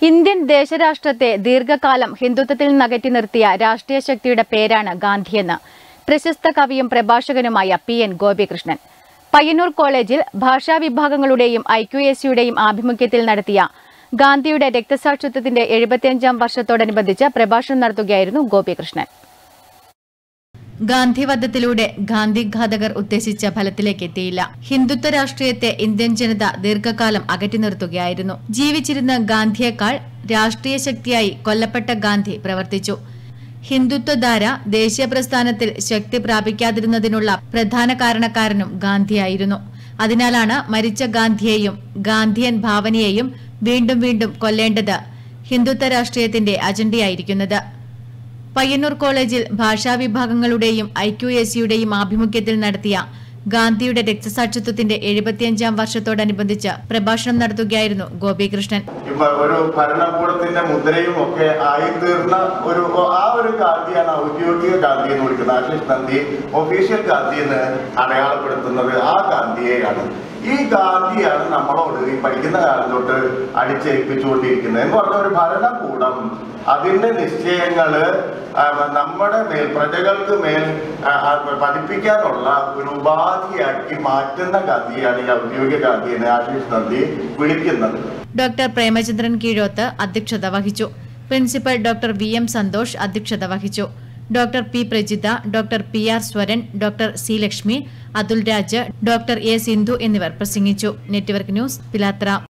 Indian ദേശരാഷ്ട്രത്തെ ദീർഘകാലം ഹിന്ദുത്വത്തിൽ നിന്നകറ്റി നിർത്തിയ രാഷ്ട്രീയ ശക്തിയുടെ പേരാണ് ഗാന്ധിയെന്ന് പ്രശസ്ത കവിയും പ്രഭാഷകനുമായ പി എൻ ഗോപികൃഷ്ണൻ പയ്യന്നൂർ കോളേജിൽ ഭാഷാ വിഭാഗങ്ങളുടെയും ഐ ക്യു എസ് സിയുടെയും ആഭിമുഖ്യത്തിൽ നടത്തിയ ഗാന്ധിയുടെ രക്തസാക്ഷിത്വത്തിന്റെ എഴുപത്തിയഞ്ചാം വർഷത്തോടനുബന്ധിച്ച് പ്രഭാഷണം നടത്തുകയായിരുന്നു ഗോപികൃഷ്ണൻ ഗാന്ധിവധത്തിലൂടെ ഗാന്ധി ഘാതകർ ഉദ്ദേശിച്ച ഫലത്തിലേക്ക് എത്തിയില്ല ഹിന്ദുത്വ രാഷ്ട്രീയത്തെ ഇന്ത്യൻ ജനത ദീർഘകാലം അകറ്റി നിർത്തുകയായിരുന്നു ജീവിച്ചിരുന്ന ഗാന്ധിയേക്കാൾ രാഷ്ട്രീയ ശക്തിയായി കൊല്ലപ്പെട്ട ഗാന്ധി പ്രവർത്തിച്ചു ഹിന്ദുത്വധാര ദേശീയ പ്രസ്ഥാനത്തിൽ ശക്തി പ്രാപിക്കാതിരുന്നതിനുള്ള പ്രധാന കാരണക്കാരനും ഗാന്ധിയായിരുന്നു അതിനാലാണ് മരിച്ച ഗാന്ധിയെയും ഗാന്ധിയൻ ഭാവനയെയും വീണ്ടും വീണ്ടും കൊല്ലേണ്ടത് ഹിന്ദുത്വ രാഷ്ട്രീയത്തിന്റെ അജണ്ടയായിരിക്കുന്നത് പയ്യന്നൂർ കോളേജിൽ ഭാഷാ വിഭാഗങ്ങളുടെയും ഐ ക്യു എസ് സിയുടെയും ആഭിമുഖ്യത്തിൽ നടത്തിയ ഗാന്ധിയുടെ രക്തസാക്ഷിത്വത്തിന്റെ എഴുപത്തിയഞ്ചാം വർഷത്തോടനുബന്ധിച്ച് പ്രഭാഷണം നടത്തുകയായിരുന്നു ഗോപികൃഷ്ണൻ ഇപ്പൊ ഒരു ഭരണകൂടത്തിന്റെ മുദ്രയും ഒക്കെ ആയിത്തീർന്ന ഒരു ആ ഒരു ഗാന്ധിയാണ് ഔദ്യോഗിക ഗാന്ധി എന്ന് വിളിക്കുന്നത് ആശിഷ് നന്ദി ഒഫീഷ്യൽ ഗാന്ധി എന്ന് അടയാളപ്പെടുത്തുന്നത് ആ ഗാന്ധിയെയാണ് ഈ ഗാന്ധിയാണ് നമ്മളോട് ഈ പഠിക്കുന്ന കാലം തൊട്ട് അടിച്ചേൽപ്പിച്ചുകൊണ്ടിരിക്കുന്നത് എന്ന് പറഞ്ഞ ഒരു ഭരണകൂടം അതിന്റെ നിശ്ചയങ്ങള് ആ, നമ്മുടെ മേൽ പ്രജകൾക്ക് മേൽ ആ, ആ, പതിപ്പിക്കാനുള്ള ഒരു ഉപാധിയാക്കി മാറ്റുന്ന ഗാന്ധിയാണ് ഈ ഔദ്യോഗിക ഗാന്ധി എന്ന് ആശിഷ് നന്ദി വിളിക്കുന്നത് ഡോക്ടർ പ്രേമചന്ദ്രൻ കീഴോത്ത് അധ്യക്ഷത വഹിച്ചു principal doctor V M Santhosh അധ്യക്ഷത വഹിച്ചു doctor P Prajitha doctor P R Swaran doctor C Lakshmi Athul Raj doctor A Sindhu എന്നിവർ പ്രസംഗിച്ചു നെറ്റ്വർക്ക് ന്യൂസ് പിലാത്ര